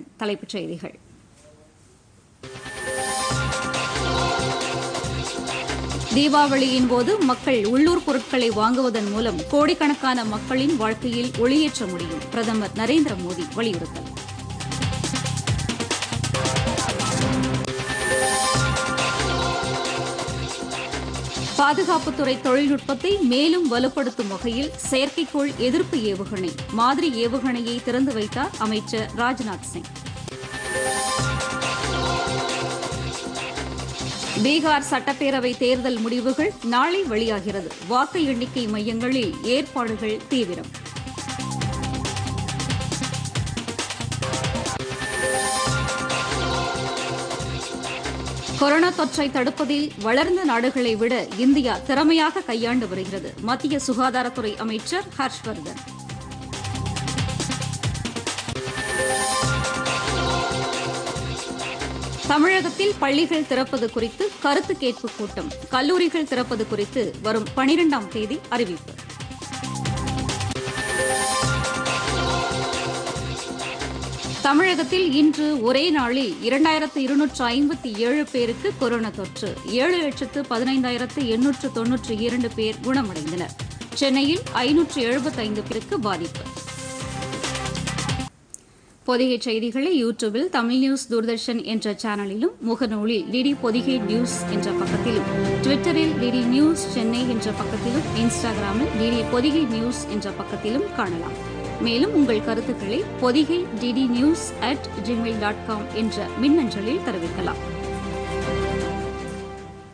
தலைப்புச் செய்திகள் தீபாவளியின் போது மக்கள் உள்ளூர் பொருட்களை வாங்குவதன் மூலம் கோடிக்கணக்கான மக்களின் வாழ்க்கையில் ஒளியேற்ற முடியும் பிரதமர் நரேந்திர மோடி வலியுறுத்தல் பாதுகாப்புத்துறை தொழில்நுட்பத்தை மேலும் வலுப்படுத்தும் வகையில் செயற்கைக்கோள் எதிர்ப்பு ஏவுகணை மாதிரி ஏவுகணையை திறந்து வைத்தார் அமைச்சர் ராஜ்நாத் சிங் பீகார் சட்டப்பேரவை தேர்தல் முடிவுகள் நாளை வெளியாகிறது வாக்கு எண்ணிக்கை மையங்களில் ஏற்பாடுகள் தீவிரம் கொரோனா தொற்றை தடுப்பதில் வளர்ந்த நாடுகளை விட இந்தியா திறமையாக கையாண்டு வருகிறது மத்திய சுகாதாரத்துறை அமைச்சர் ஹர்ஷ்வர்தன் தமிழகத்தில் பள்ளிகள் திறப்பது குறித்து கருத்து கேட்பு கூட்டம் கல்லூரிகள் திறப்பது குறித்து வரும் பனிரெண்டாம் தேதி அறிவிப்பு தமிழகத்தில் இன்று ஒரே நாளில் இரண்டாயிரத்து இருநூற்று ஐம்பத்தி ஏழு பேருக்கு கொரோனா தொற்று ஏழு லட்சத்து பதினைந்தாயிரத்து எண்ணூற்று தொன்னூற்றி இரண்டு பேர் குணமடைந்தனர் சென்னையில் ஐநூற்று எழுபத்தைந்து பேருக்கு பாதிப்பு பொதிகை செய்திகளை யூடியூபில் தமிழ் நியூஸ் தூர்தர்ஷன் என்ற சேனலிலும் முகநூலில் டிடி பொதிகை நியூஸ் என்ற பக்கத்திலும் ட்விட்டரில் டிடி நியூஸ் சென்னை என்ற பக்கத்திலும் இன்ஸ்டாகிராமில் டிடி பொதிகை நியூஸ் என்ற பக்கத்திலும் காணலாம் மேலும் உங்கள் கருத்துக்களை Podhigai DD news at gmail dot com என்ற மின்னஞ்சலில் தெரிவிக்கலாம்